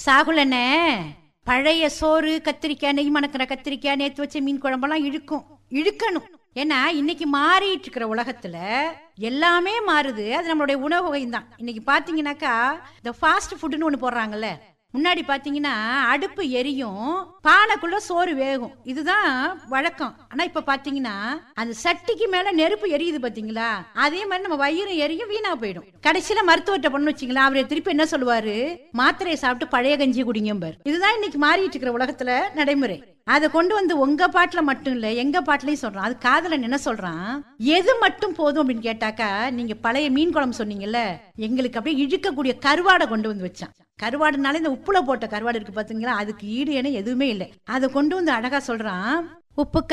சாகுலண்ணே பழைய சோறு கத்திரிக்காய் நெய் மணக்கிற கத்திரிக்காய் நேத்து வச்ச மீன் குழம்பெல்லாம் இழுக்கும் இழுக்கணும் ஏன்னா இன்னைக்கு மாறிட்டு இருக்கிற உலகத்துல எல்லாமே மாறுது அது நம்மளுடைய உணவு வகை தான் இன்னைக்கு பாத்தீங்கன்னாக்கா இந்த ஃபாஸ்ட் ஃபுட்னு ஒண்ணு போடுறாங்கல்ல முன்னாடி பாத்தீங்கன்னா அடுப்பு எரியும் பானைக்குள்ள சோறு வேகும் இதுதான் வழக்கம் ஆனா இப்ப பாத்தீங்கன்னா அந்த சட்டிக்கு மேல நெருப்பு எரியுது பாத்தீங்களா அதே மாதிரி நம்ம வயிறு எரியும் வீணா போயிடும் கடைசியில மருத்துவர்கிட்ட பண்ணு வச்சுங்களா அவரை திருப்பி என்ன சொல்லுவாரு மாத்திரையை சாப்பிட்டு பழைய கஞ்சி குடிங்கம்பார் இதுதான் இன்னைக்கு மாறிட்டு இருக்கிற உலகத்துல நடைமுறை அதை கொண்டு வந்து உங்க பாட்டுல மட்டும் இல்ல எங்க பாட்டுலயும் சொல்றான் அது காதலன் என்ன சொல்றான் எது மட்டும் போதும் அப்படின்னு கேட்டாக்கா நீங்க பழைய மீன் குழம்பு சொன்னீங்கல்ல எங்களுக்கு அப்படியே இழுக்கக்கூடிய கருவாடை கொண்டு வந்து வச்சான் கருவாடுனால இந்த உப்புல போட்ட கருவாடு இருக்கு பாத்தீங்களா அதுக்கு ஈடு என எதுவுமே இல்லை அதை கொண்டு வந்து அழகா சொல்றான் உப்பு